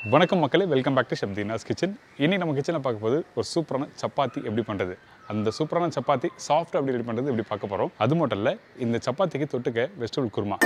வணக்கம் மக்களே welcome back to Shabdeena's kitchen இனி நம்ம கிச்சனில் பார்க்க போது ஒரு சூப்பரான சப்பாத்தி எப்படி பண்ணுறது அந்த சூப்பரான சப்பாத்தி சாஃப்ட் எப்படி ரெடி பண்ணுறது எப்படி பார்க்க போகிறோம் அது மட்டும் இல்லை இந்த சப்பாத்திக்கு தொட்டுக்க வெஜிடபிள் குருமா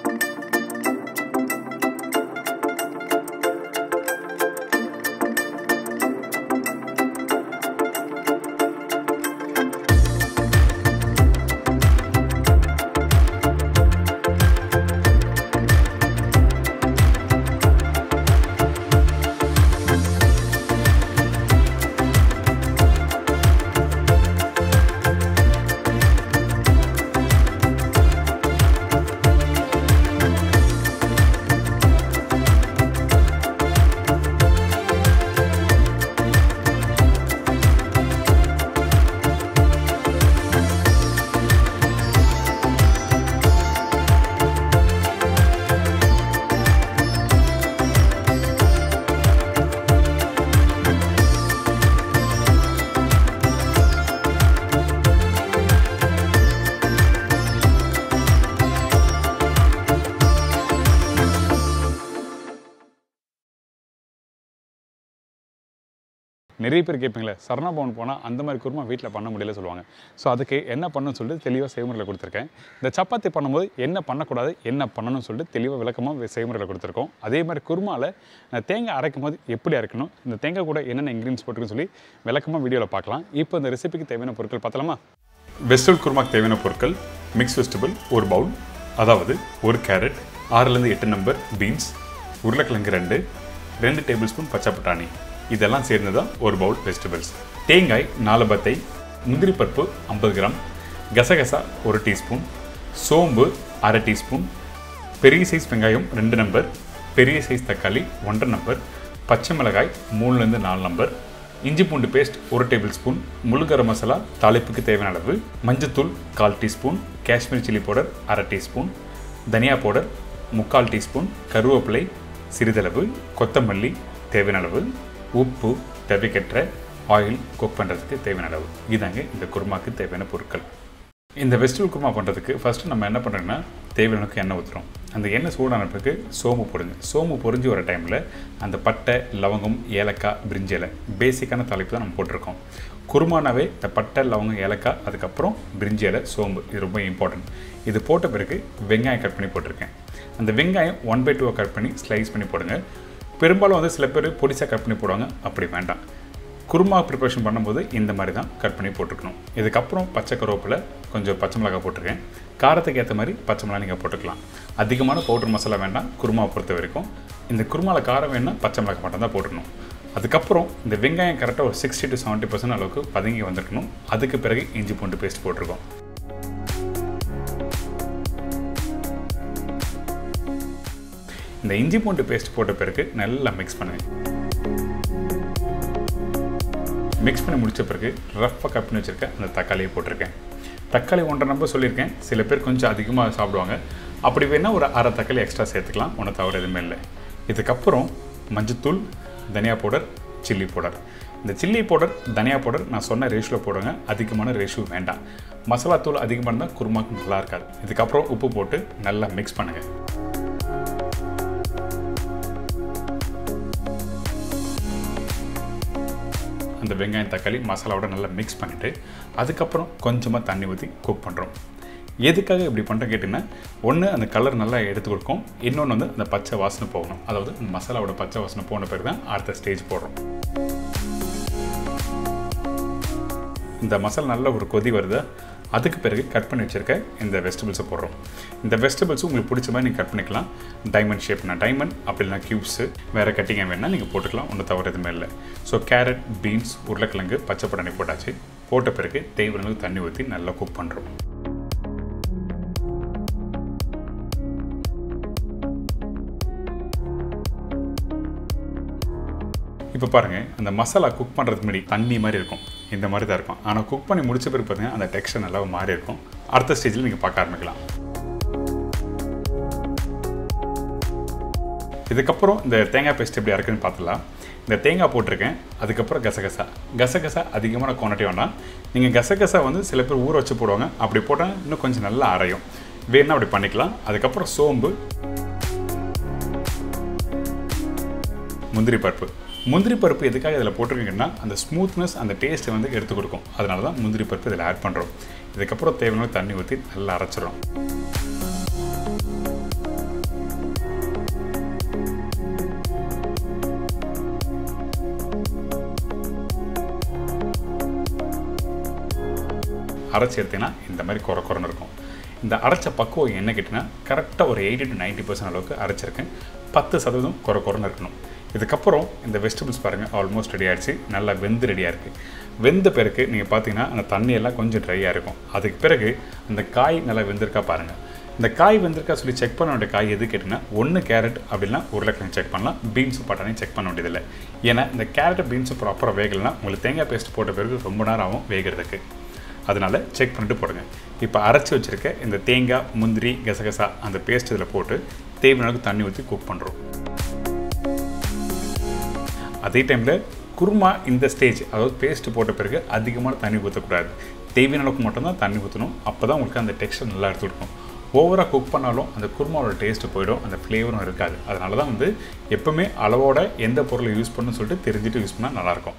நிறைய பேர் கேட்பீங்களே சரணா பவன் போனால் அந்த மாதிரி குருமா வீட்டில் பண்ண முடியல சொல்லுவாங்க ஸோ அதுக்கு என்ன பண்ணணும்னு சொல்லிட்டு தெளிவாக செய்முறையில் கொடுத்துருக்கேன் இந்த சப்பாத்தி பண்ணும்போது என்ன பண்ணக்கூடாது என்ன பண்ணணும்னு சொல்லிட்டு தெளிவாக விளக்கமாக செய்முறையில் கொடுத்துருக்கோம் அதே மாதிரி குருமாவில் நான் தேங்காய் அரைக்கும் போது எப்படி அரைக்கணும் இந்த தேங்காய் கூட என்னென்ன இன்க்ரீடியன்ஸ் போட்டுருக்குன்னு சொல்லி விளக்கமாக வீடியோவில் பார்க்கலாம் இப்போ இந்த ரெசிபிக்கு தேவையான பொருட்கள் பார்த்தலாமா வெஜிடபிள் குருமாக்கு தேவையான பொருட்கள் மிக்ஸ் வெஜிடபிள் ஒரு பவுல் அதாவது ஒரு கேரட் ஆறுலேருந்து எட்டு நம்பர் பீன்ஸ் உருளைக்கிழங்கு ரெண்டு ரெண்டு டேபிள் ஸ்பூன் பச்சை பட்டாணி இதெல்லாம் சேர்ந்து தான் ஒரு பவுல் வெஜிடபிள்ஸ் தேங்காய் நாலு பத்தை முந்திரி பருப்பு ஐம்பது கிராம் கசகசா ஒரு டீஸ்பூன் சோம்பு அரை டீஸ்பூன் பெரிய சைஸ் வெங்காயம் ரெண்டு நம்பர் பெரிய சைஸ் தக்காளி ஒன்றரை நம்பர் பச்சை மிளகாய் மூணுலேருந்து நாலு நம்பர் இஞ்சி பூண்டு பேஸ்ட் ஒரு டேபிள் ஸ்பூன் முழு கரம் மசாலா தாளிப்புக்கு தேவையான அளவு மஞ்சத்தூள் கால் டீஸ்பூன் காஷ்மீர் சில்லி பவுடர் அரை டீஸ்பூன் தனியா பவுடர் முக்கால் டீஸ்பூன் கருவேப்பிலை சிறிதளவு கொத்தமல்லி தேவையான அளவு உப்பு தேவைக்கற்ற ஆயில் குக் பண்ணுறதுக்கு தேவையான அளவு இதாங்க இந்த குருமாக்கு தேவையான பொருட்கள் இந்த வெஜிடபிள் குருமா பண்ணுறதுக்கு ஃபஸ்ட்டு நம்ம என்ன பண்ணுறோன்னா தேவையான அளவுக்கு எண்ணெய் ஊற்றுறோம் அந்த எண்ணெய் சூடான பிறகு சோம்பு போடுங்க சோம்பு பொரிஞ்சு வர டைமில் அந்த பட்டை லவங்கம் ஏலக்காய் பிரிஞ்சி இலை பேசிக்கான தலைப்பு தான் நம்ம போட்டிருக்கோம் குருமானாவே இந்த பட்டை லவங்கம் ஏலக்காய் அதுக்கப்புறம் பிரிஞ்சி இலை சோம்பு இது ரொம்ப இம்பார்ட்டன்ட் இது போட்ட பிறகு வெங்காயம் கட் பண்ணி போட்டிருக்கேன் அந்த வெங்காயம் ஒன் பை டூவை கட் பண்ணி ஸ்லைஸ் பண்ணி போடுங்க பெரும்பாலும் வந்து சில பேர் பொடிசாக கட் பண்ணி போடுவாங்க அப்படி வேண்டாம் குருமா ப்ரிப்பரேஷன் பண்ணும்போது இந்த மாதிரி தான் கட் பண்ணி போட்டுக்கணும் இதுக்கப்புறம் பச்சை கருவேப்பிலை கொஞ்சம் பச்சை மிளகாய் போட்டிருக்கேன் காரத்துக்கு ஏற்ற மாதிரி பச்சை மிளகாய் நீங்கள் போட்டுக்கலாம் அதிகமான பவுடர் மசாலா வேண்டாம் குருமாவை பொறுத்த வரைக்கும் இந்த குருமாவில் காரம் வேணால் பச்சை மிளகாய் மட்டும் தான் போட்டுக்கணும் அதுக்கப்புறம் இந்த வெங்காயம் கரெக்டாக ஒரு சிக்ஸ்டி டு செவன்ட்டி பர்சன்ட் அளவுக்கு பதுங்கி வந்திருக்கணும் அதுக்கு பிறகு இஞ்சி பூண்டு பேஸ்ட் போட்டிருக்கோம் இந்த இஞ்சி பூண்டு பேஸ்ட் போட்ட பிறகு நல்லா மிக்ஸ் பண்ணுங்க மிக்ஸ் பண்ணி முடிச்ச பிறகு ரஃப்பாக கட் பண்ணி வச்சுருக்கேன் அந்த தக்காளியை போட்டிருக்கேன் தக்காளி ஒன்றரை நம்பர் சொல்லியிருக்கேன் சில பேர் கொஞ்சம் அதிகமாக சாப்பிடுவாங்க அப்படி வேணால் ஒரு அரை தக்காளி எக்ஸ்ட்ரா சேர்த்துக்கலாம் ஒன்றும் தவறு எதுவுமே இல்லை இதுக்கப்புறம் மஞ்சத்தூள் தனியா பவுடர் சில்லி பவுடர் இந்த சில்லி பவுடர் தனியா பவுடர் நான் சொன்ன ரேஷியோவில் போடுங்க அதிகமான ரேஷியோ வேண்டாம் மசாலா தூள் அதிகமாக இருந்தால் குருமாக்கு நல்லா இருக்காது இதுக்கப்புறம் உப்பு போட்டு நல்லா மிக்ஸ் பண்ணுங்கள் அந்த வெங்காயம் தக்காளி மசாலாவோட நல்லா மிக்ஸ் பண்ணிவிட்டு அதுக்கப்புறம் கொஞ்சமாக தண்ணி ஊற்றி குக் பண்ணுறோம் எதுக்காக இப்படி பண்ணுறோம் கேட்டிங்கன்னா ஒன்று அந்த கலர் நல்லா எடுத்து கொடுக்கும் இன்னொன்று வந்து அந்த பச்சை வாசனை போகணும் அதாவது அந்த மசாலாவோட பச்சை வாசனை போன பிறகு தான் அடுத்த ஸ்டேஜ் போடுறோம் இந்த மசாலா நல்ல ஒரு கொதி வருது அதுக்கு பிறகு கட் பண்ணி வச்சுருக்க இந்த வெஜிடபிள்ஸை போடுறோம் இந்த வெஜிடபிள்ஸும் உங்களுக்கு பிடிச்ச மாதிரி நீங்கள் கட் பண்ணிக்கலாம் டைமண்ட் ஷேப்னா டைமண்ட் அப்படி இல்லைனா க்யூப்ஸு வேறு கட்டிங்க வேணால் நீங்கள் போட்டுக்கலாம் ஒன்றும் தவறு எதுவுமே இல்லை ஸோ கேரட் பீன்ஸ் உருளைக்கிழங்கு பச்சை பட்டாணி போட்டாச்சு போட்ட பிறகு தேவையான தண்ணி ஊற்றி நல்லா குக் பண்ணுறோம் இப்போ பாருங்கள் அந்த மசாலா குக் பண்ணுறதுக்கு முன்னாடி தண்ணி மாதிரி இருக்கும் இந்த மாதிரி தான் இருக்கும் ஆனால் குக் பண்ணி முடிச்ச பிறகு பார்த்தீங்கன்னா அந்த டெக்ஸ்டர் நல்லா மாறி இருக்கும் அடுத்த ஸ்டேஜில் நீங்கள் பார்க்க ஆரம்பிக்கலாம் இதுக்கப்புறம் இந்த தேங்காய் பேஸ்ட் எப்படி இருக்குன்னு பார்த்துலாம் இந்த தேங்காய் போட்டிருக்கேன் அதுக்கப்புறம் கசகசா கசகசா அதிகமான குவான்டிட்டி வேண்டாம் நீங்கள் கசகசா வந்து சில பேர் ஊற வச்சு போடுவாங்க அப்படி போட்டால் இன்னும் கொஞ்சம் நல்லா அரையும் வேணும்னா அப்படி பண்ணிக்கலாம் அதுக்கப்புறம் சோம்பு முந்திரி பருப்பு முந்திரி பருப்பு எதுக்காக இதில் போட்டிருக்கீங்கன்னா அந்த ஸ்மூத்னஸ் அந்த டேஸ்ட்டை வந்து எடுத்து கொடுக்கும் அதனால தான் முந்திரி பருப்பு இதில் ஆட் பண்ணுறோம் இதுக்கப்புறம் தேவையான தண்ணி ஊற்றி நல்லா அரைச்சிடும் அரைச்சி எடுத்தீங்கன்னா இந்த மாதிரி குறை குறைன்னு இருக்கும் இந்த அரைச்ச பக்குவம் என்ன கேட்டிங்கன்னா கரெக்டாக ஒரு எயிட்டி டு நைன்ட்டி பர்சன்ட் அளவுக்கு அரைச்சிருக்கேன் பத்து சதவீதம் குறை குறைன்னு இருக்கணும் இதுக்கப்புறம் இந்த வெஜிடபிள்ஸ் பாருங்கள் ஆல்மோஸ்ட் ரெடி ஆகிடுச்சு நல்லா வெந்து ரெடியாக இருக்குது வெந்த பிறகு நீங்கள் பார்த்தீங்கன்னா அந்த தண்ணியெல்லாம் கொஞ்சம் ட்ரையாக இருக்கும் அதுக்கு பிறகு அந்த காய் நல்லா வெந்திருக்கா பாருங்கள் இந்த காய் வெந்திருக்கா சொல்லி செக் பண்ண வேண்டிய காய் எது கேட்டிங்கன்னா ஒன்று கேரட் அப்படின்னா உருளைக்கிழங்கு செக் பண்ணலாம் பீன்ஸும் பட்டாணியும் செக் பண்ண வேண்டியதில்லை ஏன்னா இந்த கேரட் பீன்ஸும் ப்ராப்பராக வேகலைன்னா உங்களுக்கு தேங்காய் பேஸ்ட் போட்ட பிறகு ரொம்ப நேரம் ஆகும் வேகிறதுக்கு அதனால் செக் பண்ணிட்டு போடுங்க இப்போ அரைச்சி வச்சுருக்க இந்த தேங்காய் முந்திரி கசகசா அந்த பேஸ்ட் இதில் போட்டு தேவையான அளவுக்கு தண்ணி ஊற்றி குக் பண்ணுறோம் அதே டைமில் குருமா இந்த ஸ்டேஜ் அதாவது பேஸ்ட் போட்ட பிறகு அதிகமான தண்ணி ஊற்றக்கூடாது தேவையான அளவுக்கு மட்டும்தான் தண்ணி ஊற்றணும் அப்போ தான் உங்களுக்கு அந்த டெக்ஸ்டர் நல்லா எடுத்து கொடுக்கும் ஓவராக குக் பண்ணாலும் அந்த குருமாவோட டேஸ்ட்டு போயிடும் அந்த ஃப்ளேவரும் இருக்காது அதனால தான் வந்து எப்பவுமே அளவோட எந்த பொருளை யூஸ் பண்ணணும்னு சொல்லிட்டு தெரிஞ்சுட்டு யூஸ் பண்ணால் நல்லாயிருக்கும்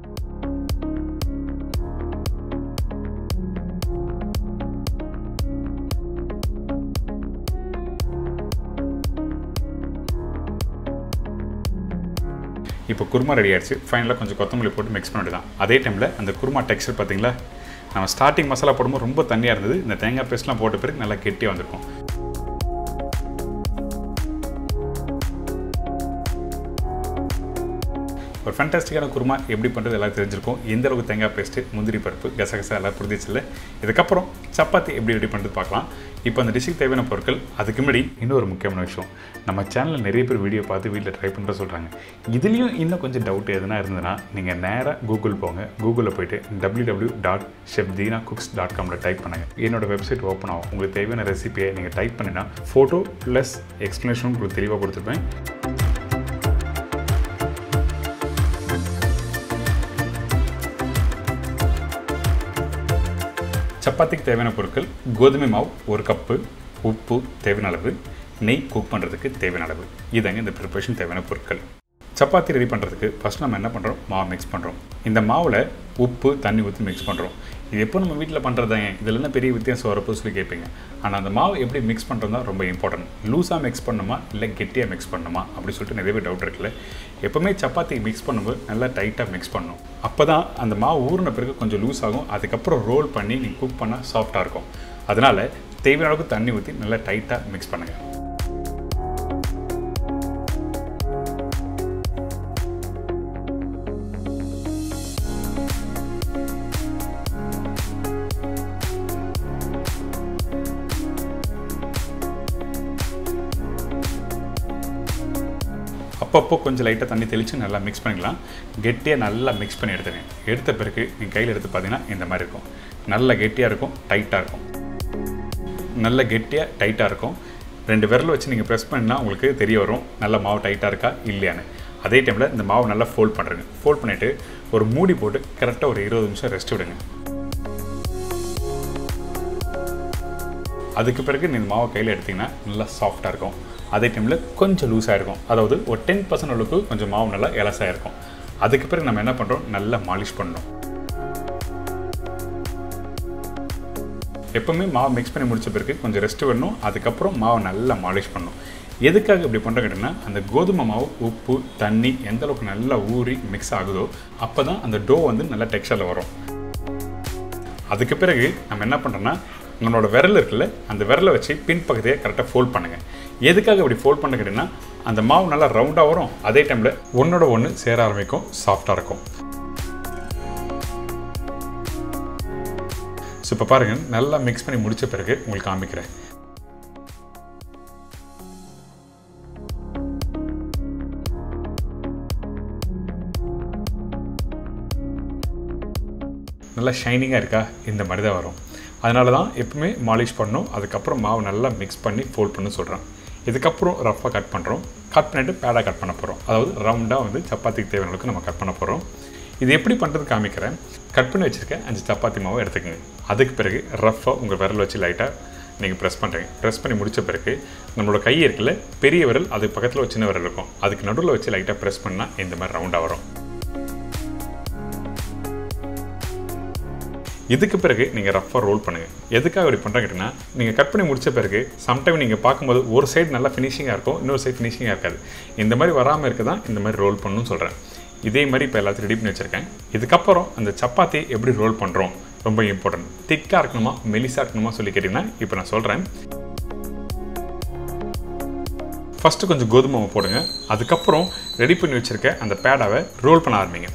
இப்போ குருமா ரெடி ஆயிடுச்சு ஃபைனலாக கொஞ்சம் கொத்தமல்லி போட்டு மிக்ஸ் பண்ணிட்டு தான் அதே டைமில் அந்த குருமா டெக்ஸ்டர் பார்த்தீங்களா நம்ம ஸ்டார்டிங் மசாலா போடும்போது ரொம்ப தண்ணியாக இருந்தது இந்த தேங்காய் பேஸ்ட்லாம் போட்ட பிறகு நல்லா கெட்டியாக வந்திருக்கும் ஒரு ஃபேண்டாஸ்டிக்கான குருமா எப்படி பண்ணுறது எல்லாம் தெரிஞ்சிருக்கும் எந்த அளவுக்கு தேங்காய் பேஸ்ட்டு முந்திரி பருப்பு கசகசா எல்லாம் புரிஞ்சிச்சில்ல இதுக்கப்புறம் சப்பாத்தி எப்படி ரெடி பண்ணுறது பார்க்கலாம் இப்போ அந்த டிஷ்ஷுக்கு தேவையான பொருட்கள் அதுக்கு முன்னாடி இன்னொரு முக்கியமான விஷயம் நம்ம சேனலில் நிறைய பேர் வீடியோ பார்த்து வீட்டில் ட்ரை பண்ணுற சொல்கிறாங்க இதுலேயும் இன்னும் கொஞ்சம் டவுட் எதுனா இருந்ததுன்னா நீங்கள் நேராக கூகுள் போங்க கூகுளில் போயிட்டு W W dot chef Deena cooks dot காமில் டைப் பண்ணுங்கள் என்னோட வெப்சைட் ஓப்பன் ஆகும் உங்களுக்கு தேவையான ரெசிபியை நீங்கள் டைப் பண்ணினா ஃபோட்டோ ப்ளஸ் எக்ஸ்ப்ளனேஷன் உங்களுக்கு தெளிவாக கொடுத்துருப்பேன் சப்பாத்திக்கு தேவையான பொருட்கள் கோதுமை மாவு ஒரு கப்பு உப்பு தேவையான அளவு நெய் குக் பண்ணுறதுக்கு தேவையான அளவு இதாங்க இந்த ப்ரிப்பரேஷன் தேவையான பொருட்கள் சப்பாத்தி ரெடி பண்ணுறதுக்கு ஃபஸ்ட் நம்ம என்ன பண்ணுறோம் மாவு மிக்ஸ் பண்ணுறோம் இந்த மாவில் உப்பு தண்ணி ஊற்றி மிக்ஸ் பண்ணுறோம் இது எப்போ நம்ம வீட்டில் பண்ணுறதாங்க இதில் என்ன பெரிய வித்தியாசம் வரப்போ சொல்லி கேட்பீங்க ஆனால் அந்த மாவு எப்படி மிக்ஸ் பண்ணுறது தான் ரொம்ப இம்பார்ட்டன்ட் லூஸாக மிக்ஸ் பண்ணணுமா இல்லை கெட்டியாக மிக்ஸ் பண்ணணுமா அப்படி சொல்லிட்டு நிறைய பேர் டவுட் இருக்குல்ல எப்போவுமே சப்பாத்தி மிக்ஸ் பண்ணும்போது நல்லா டைட்டாக மிக்ஸ் பண்ணணும் அப்போ தான் அந்த மாவு ஊறின பிறகு கொஞ்சம் லூஸ் ஆகும் அதுக்கப்புறம் ரோல் பண்ணி நீங்கள் குக் பண்ணால் சாஃப்டாக இருக்கும் அதனால் தேவையான அளவுக்கு தண்ணி ஊற்றி நல்லா டைட்டாக மிக்ஸ் பண்ணுங்கள் அப்பப்போ கொஞ்சம் லைட்டாக தண்ணி தெளித்து நல்லா மிக்ஸ் பண்ணிக்கலாம் கெட்டியாக நல்லா மிக்ஸ் பண்ணி எடுத்துங்க எடுத்த பிறகு நீங்கள் கையில் எடுத்து பார்த்தீங்கன்னா இந்த மாதிரி இருக்கும் நல்ல கெட்டியாக இருக்கும் டைட்டாக இருக்கும் நல்ல கெட்டியாக டைட்டாக இருக்கும் ரெண்டு விரல் வச்சு நீங்கள் ப்ரெஸ் பண்ணினா உங்களுக்கு தெரிய வரும் நல்ல மாவு டைட்டாக இருக்கா இல்லையான்னு அதே டைமில் இந்த மாவு நல்லா ஃபோல்ட் பண்ணுறேங்க ஃபோல்ட் பண்ணிவிட்டு ஒரு மூடி போட்டு கரெக்டாக ஒரு இருபது நிமிஷம் ரெஸ்ட் விடுங்க அதுக்கு பிறகு நீங்கள் மாவை கையில் எடுத்திங்கன்னா நல்லா சாஃப்டாக இருக்கும் அதே டைமில் கொஞ்சம் லூஸாக இருக்கும் அதாவது ஒரு டென் பர்சன்ட் அளவுக்கு கொஞ்சம் மாவு நல்லா இலசாக இருக்கும் அதுக்கு பிறகு நம்ம என்ன பண்ணுறோம் நல்லா மாலிஷ் பண்ணணும் எப்பவுமே மாவு மிக்ஸ் பண்ணி முடிச்ச பிறகு கொஞ்சம் ரெஸ்ட் வரணும் அதுக்கப்புறம் மாவை நல்லா மாலிஷ் பண்ணணும் எதுக்காக இப்படி பண்ணுறோம் கேட்டிங்கன்னா அந்த கோதுமை மாவு உப்பு தண்ணி எந்த அளவுக்கு நல்லா ஊறி மிக்ஸ் ஆகுதோ அப்போ தான் அந்த டோ வந்து நல்லா டெக்ஸ்டரில் வரும் அதுக்கு பிறகு நம்ம என்ன பண்ணுறோன்னா உங்களோட விரல் இருக்குல்ல அந்த விரலை வச்சு பின் பக்கத்தையே கரெக்டாக ஃபோல்ட் பண்ணுங்கள் எதுக்காக இப்படி ஃபோல்ட் பண்ண கேட்டிங்கன்னா அந்த மாவு நல்லா ரவுண்டாக வரும் அதே டைமில் ஒன்றோட ஒன்று சேர ஆரம்பிக்கும் சாஃப்டாக இருக்கும் ஸோ இப்போ பாருங்கள் நல்லா மிக்ஸ் பண்ணி முடித்த பிறகு உங்களுக்கு காமிக்கிறேன் நல்லா ஷைனிங்காக இருக்கா இந்த மாதிரி தான் வரும் அதனால தான் எப்பவுமே மாலிஷ் பண்ணணும் அதுக்கப்புறம் மாவு நல்லா மிக்ஸ் பண்ணி ஃபோல்ட் பண்ண சொல்கிறேன் இதுக்கப்புறம் ரஃப்பாக கட் பண்ணுறோம் கட் பண்ணிவிட்டு பேடாக கட் பண்ண போகிறோம் அதாவது ரவுண்டாக வந்து சப்பாத்திக்கு தேவையான அளவுக்கு நம்ம கட் பண்ண போகிறோம் இது எப்படி பண்ணுறது காமிக்கிறேன் கட் பண்ணி வச்சுருக்கேன் அஞ்சு சப்பாத்தி மாவை எடுத்துக்கோங்க அதுக்கு பிறகு ரஃப்பாக உங்கள் விரல் வச்சு லைட்டாக நீங்கள் ப்ரெஸ் பண்ணுறீங்க ப்ரெஸ் பண்ணி முடிச்ச பிறகு நம்மளோட கை இருக்குல்ல பெரிய விரல் அதுக்கு பக்கத்தில் ஒரு சின்ன விரல் இருக்கும் அதுக்கு நடுவில் வச்சு லைட்டாக ப்ரெஸ் பண்ணால் இந்த மாதிரி ரவுண்டாக வரும் இதுக்கு பிறகு நீங்கள் ரஃபாக ரோல் பண்ணுங்கள் எதுக்காக இப்படி பண்ணுறாங்க கேட்டிங்கன்னா நீங்கள் கட் பண்ணி முடிச்ச பிறகு சம்டைம் நீங்கள் பார்க்கும்போது ஒரு சைடு நல்லா ஃபினிஷிங்காக இருக்கும் இன்னொரு சைடு ஃபினிஷிங்காக இருக்காது இந்த மாதிரி வராமல் இருக்க தான் இந்த மாதிரி ரோல் பண்ணணும்னு சொல்கிறேன் இதே மாதிரி இப்போ எல்லாத்தையும் ரெடி பண்ணி வச்சுருக்கேன் இதுக்கப்புறம் அந்த சப்பாத்தி எப்படி ரோல் பண்ணுறோம் ரொம்ப இம்பார்ட்டன்ட் திக்காக இருக்கணுமா மெலிசாக இருக்கணுமா சொல்லி கேட்டிங்கன்னா இப்போ நான் சொல்கிறேன் ஃபஸ்ட்டு கொஞ்சம் கோதுமை மாவு போடுங்க அதுக்கப்புறம் ரெடி பண்ணி வச்சுருக்க அந்த பேடாவை ரோல் பண்ண ஆரம்பிங்க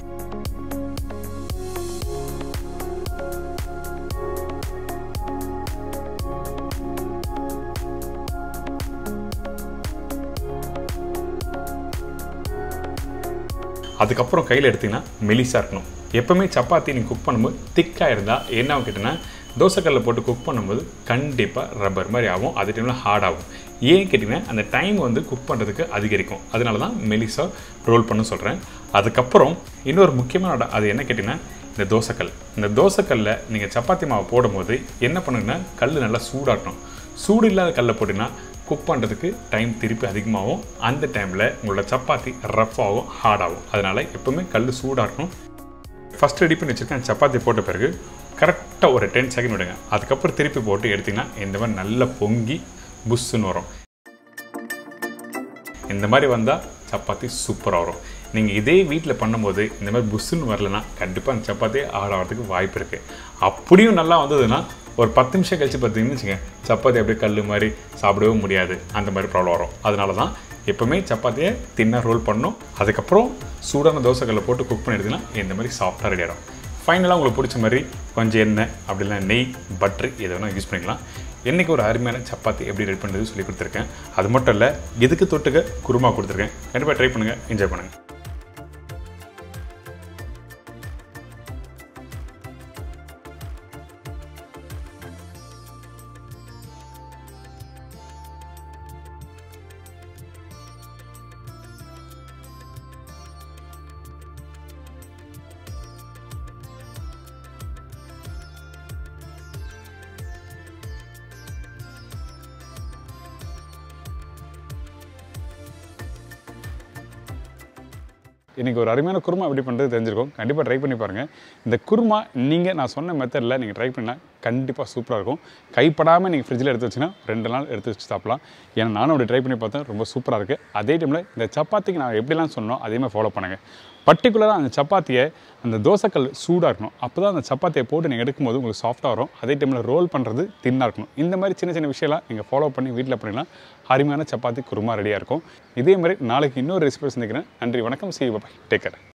அதுக்கப்புறம் கையில் எடுத்திங்கன்னா மெலிசாக இருக்கணும் எப்போவுமே சப்பாத்தி நீங்கள் குக் பண்ணும்போது திக்காக இருந்தால் என்ன ஆகும் கேட்டிங்கன்னா தோசைக்கல்ல போட்டு குக் பண்ணும்போது கண்டிப்பாக ரப்பர் மாதிரி ஆகும் அது டைமில் ஹார்ட் ஆகும் ஏன் கேட்டிங்கன்னா அந்த டைம் வந்து குக் பண்ணுறதுக்கு அதிகரிக்கும் அதனால தான் மெலிசாக ரோல் பண்ண சொல்கிறேன் அதுக்கப்புறம் இன்னொரு முக்கியமான அது என்ன கேட்டிங்கன்னா இந்த தோசைக்கல் இந்த தோசைக்கல்ல நீங்கள் சப்பாத்தி மாவு போடும்போது என்ன பண்ணுங்கன்னா கல் நல்லா சூடாகணும் சூடு இல்லாத கல்லை போட்டிங்கன்னா குக் பண்ணுறதுக்கு டைம் திருப்பி அதிகமாகும் அந்த டைமில் உங்களோட சப்பாத்தி ரஃப் ஆகும் ஹார்ட் ஆகும் அதனால் எப்போவுமே கல் சூடாகணும் ஃபஸ்ட் ரெடி பண்ணி வச்சுருக்கேன் சப்பாத்தி போட்ட பிறகு கரெக்டாக ஒரு டென் செகண்ட் விடுங்க அதுக்கப்புறம் திருப்பி போட்டு எடுத்திங்கன்னா இந்த மாதிரி நல்லா பொங்கி புஷ்ஷுன்னு வரும் இந்த மாதிரி வந்தால் சப்பாத்தி சூப்பராக வரும் நீங்கள் இதே வீட்டில் பண்ணும்போது இந்த மாதிரி புஷ்ஷுன்னு வரலன்னா கண்டிப்பாக அந்த சப்பாத்தி ஆடாகிறதுக்கு வாய்ப்பு இருக்குது அப்படியும் நல்லா வந்ததுன்னா ஒரு பத்து நிமிஷம் கழிச்சு பார்த்தீங்கன்னு வச்சுங்க சப்பாத்தி அப்படியே கல் மாதிரி சாப்பிடவே முடியாது அந்த மாதிரி ப்ராப்ளம் வரும் அதனால தான் எப்போவுமே சப்பாத்தியை தின்னாக ரோல் பண்ணணும் அதுக்கப்புறம் சூடான தோசைக்கல்ல போட்டு குக் பண்ணி எடுத்தீங்கன்னா இந்த மாதிரி சாஃப்டாக ரெடி ஆகிடும் ஃபைனலாக உங்களுக்கு பிடிச்ச மாதிரி கொஞ்சம் எண்ணெய் அப்படின்னா நெய் பட்ரு இதை வேணால் யூஸ் பண்ணிக்கலாம் என்றைக்கு ஒரு அருமையான சப்பாத்தி எப்படி ரெடி பண்ணுறது சொல்லி கொடுத்துருக்கேன் அது மட்டும் இல்லை இதுக்கு தொட்டுக்க குருமா கொடுத்துருக்கேன் கண்டிப்பாக ட்ரை பண்ணுங்கள் என்ஜாய் பண்ணுங்கள் இன்றைக்கி ஒரு அருமையான குருமா எப்படி பண்ணுறது தெரிஞ்சிருக்கும் கண்டிப்பாக ட்ரை பண்ணி பாருங்கள் இந்த குருமா நீங்கள் நான் சொன்ன மெத்தடில் நீங்கள் ட்ரை பண்ணால் கண்டிப்பாக சூப்பராக இருக்கும் கைப்படாமல் நீங்கள் ஃப்ரிட்ஜில் எடுத்து வச்சுன்னா ரெண்டு நாள் எடுத்து வச்சு சாப்பிடலாம் ஏன்னா நானும் அப்படி ட்ரை பண்ணி பார்த்தேன் ரொம்ப சூப்பராக இருக்குது அதே டைமில் இந்த சப்பாத்திக்கு நான் எப்படிலாம் சொன்னோம் அதே மாதிரி ஃபாலோ பண்ணுங்கள் பர்டிகுலராக அந்த சப்பாத்தியை அந்த தோசைக்கல் சூடாக இருக்கணும் அப்போ தான் அந்த சப்பாத்தியை போட்டு நீங்கள் எடுக்கும்போது உங்களுக்கு சாஃப்ட்டாக வரும் அதே டைமில் ரோல் பண்ணுறது தின்னாக இருக்கணும் இந்த மாதிரி சின்ன சின்ன விஷயம்லாம் நீங்கள் ஃபாலோ பண்ணி வீட்டில் பண்ணிக்கலாம் அருமையான சப்பாத்தி குருமா ரெடியாக இருக்கும் இதே மாதிரி நாளைக்கு இன்னொரு ரெசிபி சந்திக்கிறேன் நன்றி வணக்கம் சி பாய் டேக் கேர்